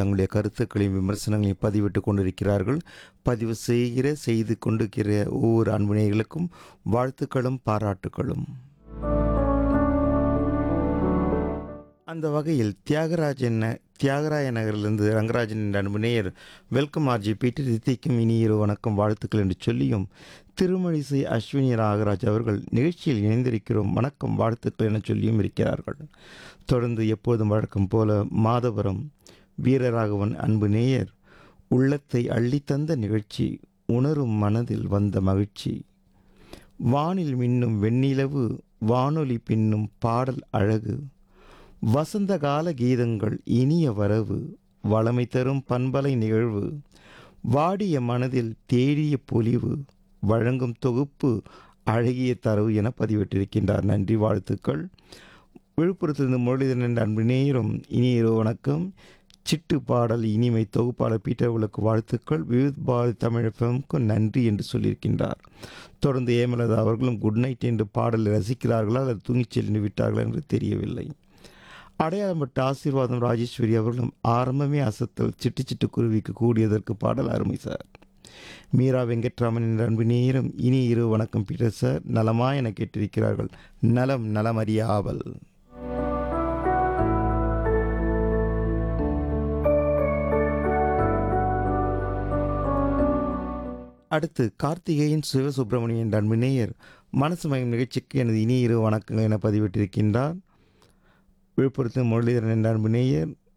தங்களுடைய கருத்துக்களையும் விமர்சனங்களையும் பதிவிட்டு கொண்டிருக்கிறார்கள் பதிவு செய்கிற செய்து கொண்டிருக்கிற ஒவ்வொரு அன்புநேயர்களுக்கும் வாழ்த்துக்களும் பாராட்டுக்களும் அந்த வகையில் தியாகராஜன் தியாகராய நகரிலிருந்து ரங்கராஜன் என்ற அன்பு நேயர் வெல்கம் ஆர்ஜி பீட்டர் தித்திக்கும் இனியிரு வணக்கம் வாழ்த்துக்கள் என்று சொல்லியும் திருமழிசை அஸ்வினி நாகராஜ் அவர்கள் நிகழ்ச்சியில் இணைந்திருக்கிறோம் வணக்கம் வாழ்த்துக்கள் என சொல்லியும் இருக்கிறார்கள் தொடர்ந்து எப்போதும் வழக்கம் போல மாதவரம் வீரராகவன் அன்பு நேயர் உள்ளத்தை அள்ளித்தந்த நிகழ்ச்சி உணரும் மனதில் வந்த மகிழ்ச்சி வானில் மின்னும் வெண்ணிலவு வானொலி பின்னும் பாடல் அழகு வசந்த கால கீதங்கள் இனிய வரவு வளமை தரும் பண்பலை நிகழ்வு வாடிய மனதில் தேடிய பொலிவு வழங்கும் தொகுப்பு அழகிய தரவு என பதிவிட்டிருக்கின்றார் நன்றி வாழ்த்துக்கள் விழுப்புரத்திலிருந்து முரளிதரன் என்ற அன்பு நேரம் இனிய இரவு வணக்கம் சிட்டு பாடல் இனிமை தொகுப்பாளர் பீட்டர் உலக்கு வாழ்த்துக்கள் விவித் பால் தமிழகமுக்கு நன்றி என்று சொல்லியிருக்கின்றார் தொடர்ந்து ஏமலதா அவர்களும் குட் நைட் என்று பாடலை ரசிக்கிறார்களா அல்லது தூங்கிச் சென்று விட்டார்களா என்று தெரியவில்லை அடையாளப்பட்ட ஆசீர்வாதம் ராஜேஸ்வரி அவர்களும் ஆரம்பமே அசத்தல் சிட்டு சிட்டு குருவிக்கு கூடியதற்கு பாடல் அருமை சார் மீரா வெங்கட்ராமன் என்ற அன்பு நேரம் இனி இரு வணக்கம் பீட்டர் சார் நலமா என கேட்டிருக்கிறார்கள் நலம் நலமறிய ஆவல் அடுத்து கார்த்திகேயன் சிவசுப்பிரமணியன் என்ற அன்பு நேயர் மனசு மயம் நிகழ்ச்சிக்கு எனது இனி இரு வணக்கங்கள் என பதிவிட்டிருக்கின்றார் விழுப்புரத்தில் முரளிதரன் என்ற அன்பு நேயர்